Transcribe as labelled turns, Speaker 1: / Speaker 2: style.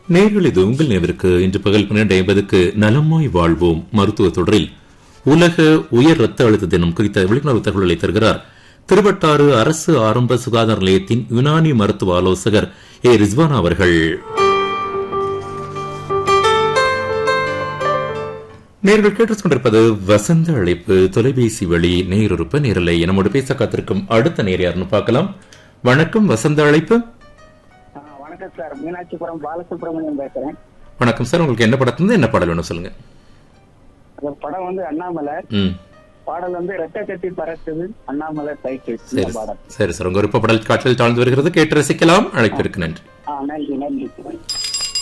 Speaker 1: நேர்கள் இது உங்கள் நினைவிற்கு இன்று பகல் பன்னிரண்டு ஐம்பதுக்கு நலமாய் வாழ்வோம் மருத்துவ தொடரில் உலக உயர் ரத்த அழுத்த தினம் குறித்த விழிப்புணர்வு தகவல்களை தருகிறார் திருவட்டாறு அரசு ஆரம்ப சுகாதார நிலையத்தின் யுனானி மருத்துவ ஆலோசகர் ஏ ரிஸ்வானா அவர்கள் நேர்கள் கேட்டுக் கொண்டிருப்பது வசந்த அழைப்பு தொலைபேசி வழி நேருறுப்பு நேரலை நம்மோடு பேச காத்திருக்கும் அடுத்த நேர் யாருன்னு பார்க்கலாம் வணக்கம் வசந்த அழைப்பு
Speaker 2: ஆ, வணக்கம் சார் மீனாட்சிபுரம் பாலசுப்ரமணியம் பேசுறேன்
Speaker 1: வணக்கம் சார் உங்களுக்கு என்ன படத்துல என்ன பாடல் வேணும் சொல்லுங்க
Speaker 2: அந்த படம் வந்து அண்ணாமலை
Speaker 1: ம்
Speaker 2: பாடல் வந்து ரெட்டை கட்டி பறக்குது அண்ணாமலை சைக்கிள் இந்த
Speaker 1: சரி
Speaker 2: பாடல்
Speaker 1: சரி சார் உங்க விருப்ப பாடல் காற்றில் தாழ்ந்து வருகிறது கேட்டு ரசிக்கலாம் அழைப்பிற்கு நன்றி
Speaker 2: ஆ நன்றி நன்றி